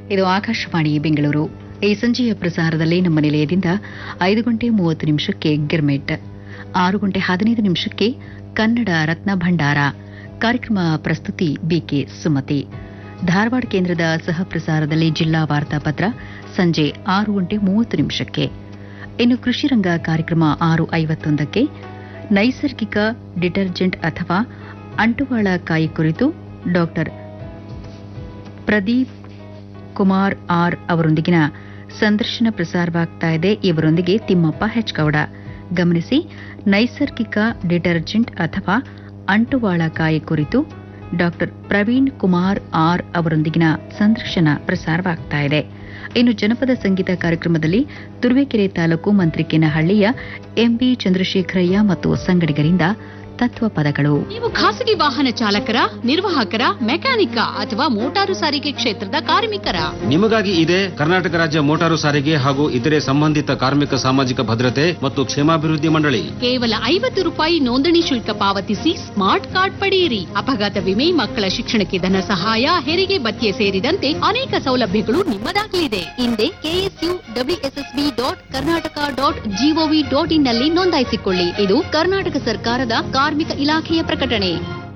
ಇದು ಆಕಾಶವಾಣಿ ಬೆಂಗಳೂರು ಈ ಸಂಜೆಯ ಪ್ರಸಾರದಲ್ಲಿ ನಮ್ಮ ನಿಲಯದಿಂದ ಐದು ಗಂಟೆ ಮೂವತ್ತು ನಿಮಿಷಕ್ಕೆ ಗಿರ್ಮೆಟ್ ಆರು ಗಂಟೆ ಹದಿನೈದು ನಿಮಿಷಕ್ಕೆ ಕನ್ನಡ ರತ್ನ ಭಂಡಾರ ಕಾರ್ಯಕ್ರಮ ಪ್ರಸ್ತುತಿ ಬಿಕೆ ಸುಮತಿ ಧಾರವಾಡ ಕೇಂದ್ರದ ಸಹ ಪ್ರಸಾರದಲ್ಲಿ ಜಿಲ್ಲಾ ವಾರ್ತಾಪತ್ರ ಸಂಜೆ ಆರು ಗಂಟೆ ಮೂವತ್ತು ನಿಮಿಷಕ್ಕೆ ಇನ್ನು ಕೃಷಿ ರಂಗ ಕಾರ್ಯಕ್ರಮ ಆರು ಐವತ್ತೊಂದಕ್ಕೆ ನೈಸರ್ಗಿಕ ಡಿಟರ್ಜೆಂಟ್ ಅಥವಾ ಅಂಟುವಾಳ ಕಾಯಿ ಕುರಿತು ಡಾಕ್ಟರ್ ಪ್ರದೀಪ್ ಕುಮಾರ್ ಆರ್ ಅವರೊಂದಿಗಿನ ಸಂದರ್ಶನ ಪ್ರಸಾರವಾಗ್ತಾ ಇದೆ ಇವರೊಂದಿಗೆ ತಿಮ್ಮಪ್ಪ ಹೆಚ್ಗೌಡ ಗಮನಿಸಿ ನೈಸರ್ಗಿಕ ಡಿಟರ್ಜೆಂಟ್ ಅಥವಾ ಅಂಟುವಾಳ ಕಾಯಿ ಕುರಿತು ಡಾಕ್ಟರ್ ಪ್ರವೀಣ್ ಕುಮಾರ್ ಆರ್ ಅವರೊಂದಿಗಿನ ಸಂದರ್ಶನ ಪ್ರಸಾರವಾಗ್ತಾ ಇದೆ ಇನ್ನು ಜನಪದ ಸಂಗೀತ ಕಾರ್ಯಕ್ರಮದಲ್ಲಿ ತುರುವೇಕೆರೆ ತಾಲೂಕು ಮಂತ್ರಿಕೇನಹಳ್ಳಿಯ ಎಂಬಿ ಚಂದ್ರಶೇಖರಯ್ಯ ಮತ್ತು ಸಂಗಡಿಗರಿಂದ ತತ್ವ ಪದಗಳು ನೀವು ಖಾಸಗಿ ವಾಹನ ಚಾಲಕರ ನಿರ್ವಾಹಕರ ಮೆಕ್ಯಾನಿಕ ಅಥವಾ ಮೋಟಾರು ಸಾರಿಗೆ ಕ್ಷೇತ್ರದ ಕಾರ್ಮಿಕರ ನಿಮಗಾಗಿ ಇದೆ ಕರ್ನಾಟಕ ರಾಜ್ಯ ಮೋಟಾರು ಸಾರಿಗೆ ಹಾಗೂ ಇತರೆ ಸಂಬಂಧಿತ ಕಾರ್ಮಿಕ ಸಾಮಾಜಿಕ ಭದ್ರತೆ ಮತ್ತು ಕ್ಷೇಮಾಭಿವೃದ್ಧಿ ಮಂಡಳಿ ಕೇವಲ ಐವತ್ತು ರೂಪಾಯಿ ನೋಂದಣಿ ಶುಲ್ಕ ಪಾವತಿಸಿ ಸ್ಮಾರ್ಟ್ ಕಾರ್ಡ್ ಪಡೆಯಿರಿ ಅಪಘಾತ ವಿಮೆ ಮಕ್ಕಳ ಶಿಕ್ಷಣಕ್ಕೆ ಧನ ಸಹಾಯ ಹೆರಿಗೆ ಭತ್ಯೆ ಸೇರಿದಂತೆ ಅನೇಕ ಸೌಲಭ್ಯಗಳು ನಿಮ್ಮದಾಗಲಿದೆ ಹಿಂದೆ KSU WSSB dot Karnataka dot GOV dot in ನಲ್ಲಿ ನೋಂದಾಯಿಸಿಕೊಳ್ಳಿ ಇದು ಕರ್ನಾಟಕ ಸರ್ಕಾರದ ಕಾರ್ಮಿಕ ಇಲಾಖೆಯ ಪ್ರಕಟಣೆ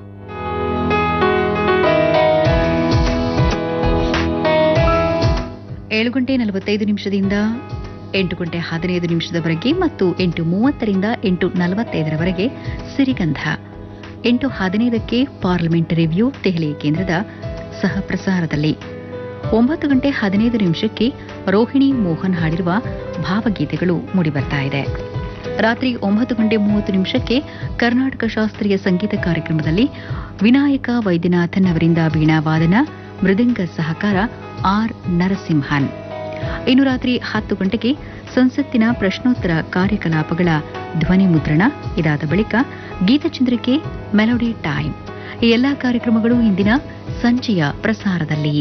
ಏಳು ಗಂಟೆ ನಲವತ್ತೈದು ನಿಮಿಷದಿಂದ ಎಂಟು ಗಂಟೆ ಹದಿನೈದು ನಿಮಿಷದವರೆಗೆ ಮತ್ತು ಎಂಟು ಮೂವತ್ತರಿಂದ ಎಂಟು ನಲವತ್ತೈದರವರೆಗೆ ಸಿರಿಗಂಧ ಎಂಟು ಹದಿನೈದಕ್ಕೆ ಪಾರ್ಲಿಮೆಂಟ್ ರಿವ್ಯೂ ದೆಹಲಿ ಕೇಂದ್ರದ ಸಹ ಪ್ರಸಾರದಲ್ಲಿ ಒಂಬತ್ತು ಗಂಟೆ ಹದಿನೈದು ನಿಮಿಷಕ್ಕೆ ರೋಹಿಣಿ ಮೋಹನ್ ಹಾಡಿರುವ ಭಾವಗೀತೆಗಳು ಮೂಡಿಬರ್ತಾ ಇದೆ ರಾತ್ರಿ ಒಂಬತ್ತು ಗಂಟೆ ಮೂವತ್ತು ನಿಮಿಷಕ್ಕೆ ಕರ್ನಾಟಕ ಶಾಸ್ತ್ರೀಯ ಸಂಗೀತ ಕಾರ್ಯಕ್ರಮದಲ್ಲಿ ವಿನಾಯಕ ವೈದ್ಯನಾಥನ್ ಅವರಿಂದ ವೀಣಾವಾದನ ಮೃದಂಗ ಸಹಕಾರ ಆರ್ ನರಸಿಂಹನ್ ಇನ್ನು ರಾತ್ರಿ ಹತ್ತು ಗಂಟೆಗೆ ಸಂಸತ್ತಿನ ಪ್ರಶ್ನೋತ್ತರ ಕಾರ್ಯಕಲಾಪಗಳ ಧ್ವನಿ ಮುದ್ರಣ ಇದಾದ ಬಳಿಕ ಗೀತಚಂದ್ರಿಕೆ ಮೆಲೋಡಿ ಟೈಮ್ ಈ ಎಲ್ಲಾ ಕಾರ್ಯಕ್ರಮಗಳು ಇಂದಿನ ಸಂಜೆಯ ಪ್ರಸಾರದಲ್ಲಿ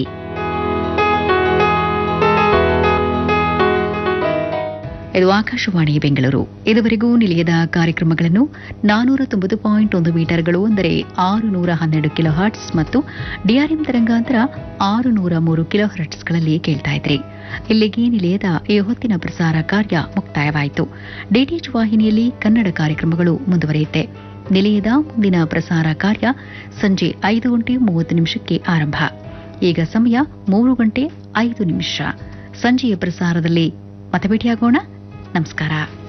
ಇದು ಆಕಾಶವಾಣಿ ಬೆಂಗಳೂರು ಇದುವರೆಗೂ ನಿಲಯದ ಕಾರ್ಯಕ್ರಮಗಳನ್ನು ನಾನೂರ ತೊಂಬತ್ತು ಪಾಯಿಂಟ್ ಒಂದು ಮೀಟರ್ಗಳು ಅಂದರೆ ಆರು ನೂರ ಹನ್ನೆರಡು ಕಿಲೋ ಹರ್ಟ್ಸ್ ಮತ್ತು ಡಿಆರ್ಎಂ ತರಂಗಾಂತರ ಆರು ನೂರ ಮೂರು ಕಿಲೋ ಹರ್ಟ್ಸ್ಗಳಲ್ಲಿ ಕೇಳ್ತಾ ಇದ್ರಿ ಇಲ್ಲಿಗೆ ನಿಲಯದ ಈ ಹೊತ್ತಿನ ಪ್ರಸಾರ ಕಾರ್ಯ ಮುಕ್ತಾಯವಾಯಿತು ಡಿಟಿಎಚ್ ವಾಹಿನಿಯಲ್ಲಿ ಕನ್ನಡ ಕಾರ್ಯಕ್ರಮಗಳು ಮುಂದುವರಿಯುತ್ತೆ ನಿಲಯದ ಮುಂದಿನ ಪ್ರಸಾರ ಕಾರ್ಯ ಸಂಜೆ ಐದು ಗಂಟೆ ಮೂವತ್ತು ನಿಮಿಷಕ್ಕೆ ಆರಂಭ ಈಗ ಸಮಯ ಮೂರು ಗಂಟೆ ಐದು ನಿಮಿಷ ಸಂಜೆಯ ಪ್ರಸಾರದಲ್ಲಿ ಮತ್ತೆ ಭೇಟಿಯಾಗೋಣ ನಮಸ್ಕಾರ